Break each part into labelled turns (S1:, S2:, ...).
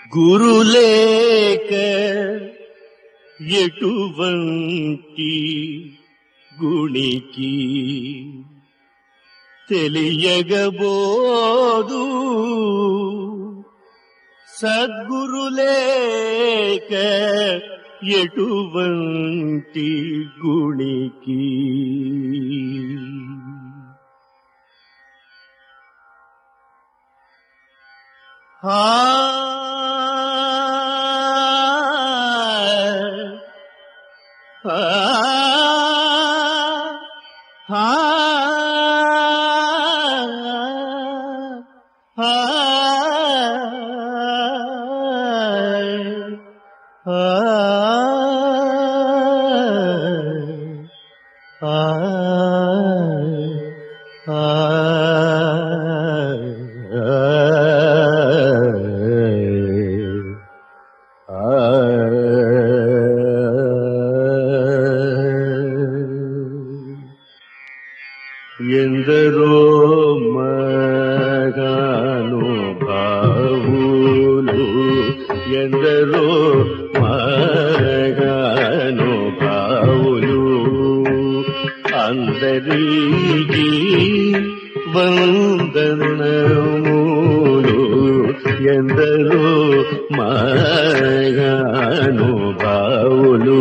S1: గురులేక ఎటువంటి గుణికి తెలియగబోదు సద్గురులేక ఎటువంటి గుణికి ఎందరో మగాను భావులు ఎందరో మగాను భావులు అందరికీ వందనములు ఎందరో మగాను భావులు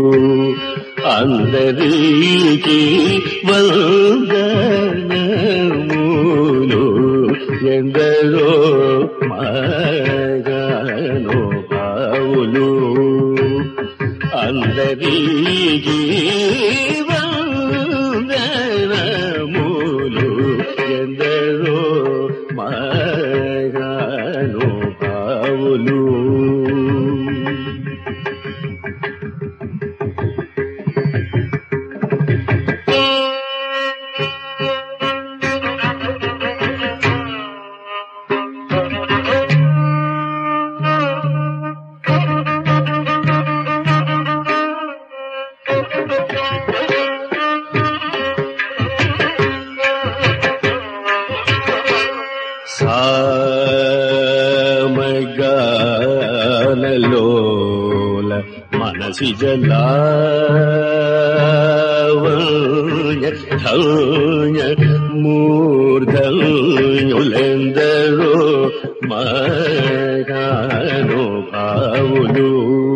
S1: అందరికీ వందనములు ఎందరో మగాను భావులు అందరికీ వందనములు ఎందరో మగాను భావులు సామగానలోల మనసి జలావయ ధౌయ మూర్ధన్యులెందరో మగాను భావులు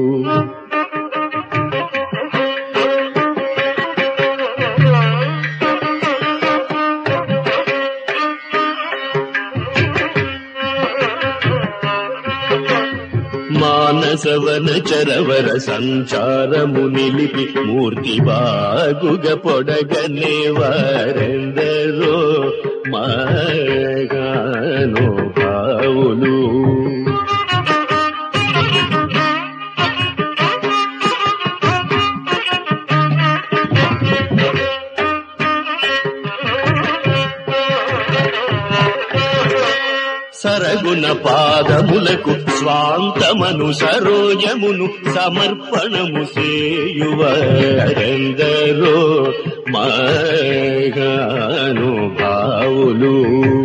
S1: మానసవన చరవర సంచారము నిలిపి మూర్తి బాగుగ పొడగనే వారెందరో మగాను భావులు సరగుణ పాదములకు స్వాంతమను సరోజమును సమర్పణము సేయువరెందరో మగాను భావులు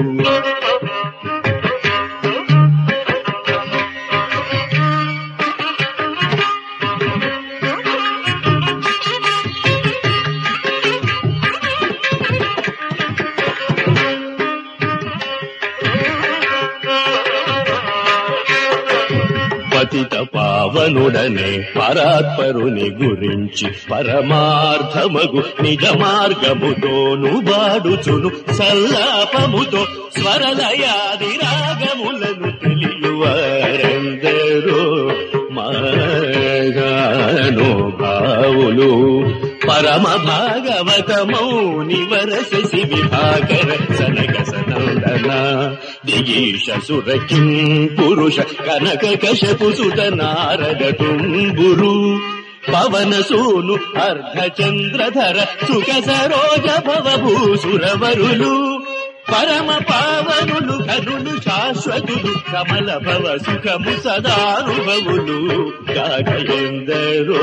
S1: పతిత పావనుడనే పరాత్పరుని గురించి పరమార్థమగు నిజ మార్గముతోను బాడుచును సల్లాపముతో స్వరలయాది రాగములను తెలియవారెందరో మగాను భావులు పరమ భాగవతమౌని వరససి విభాకర సనక సనందన దిగీష సురకిం పురుష కనక కశపు సుత నారద తుంబురు పవన సూను అర్ధచంద్రధర సుఖ సరోజ భవభూసురవరులు పరమ పావనులు కనులు శాశ్వతులు కమల భవ సుఖము సదానుభవులు కాకయందరో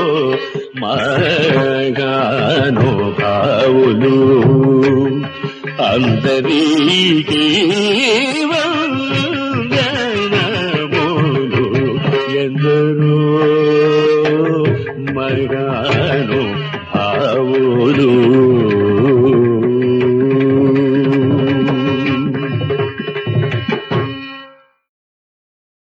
S1: మగాను భావులు అందరికీ వందనములు మగాను